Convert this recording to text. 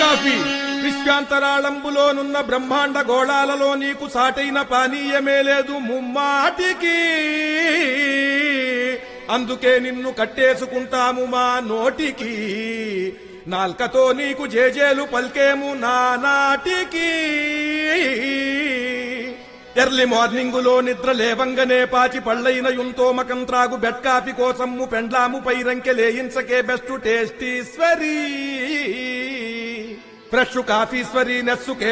coffee విశ్వాంతరాళంబులోనున్న బ్రహ్మాండ గోళాలలో నీకు సాటైన పానీయమే లేదు ముమ్మాటికి అందుకే నిన్ను కట్టేసుకుంటాము మా నోటికి నాల్కతో నీకు జేజేలు పల్కేము నానాటికి ఎర్లీ మార్నింగులో నిద్ర లేవంగనే పాచి పళ్ళైన యుంతోమకం త్రాగు బెడ్ కాఫీ కోసము పెండ్లాము పైరంకె లేయించకే బెస్ట్ టేస్టీశ్వరీ ఫ్రెష్ కాఫీశ్వరీ నెస్సుకే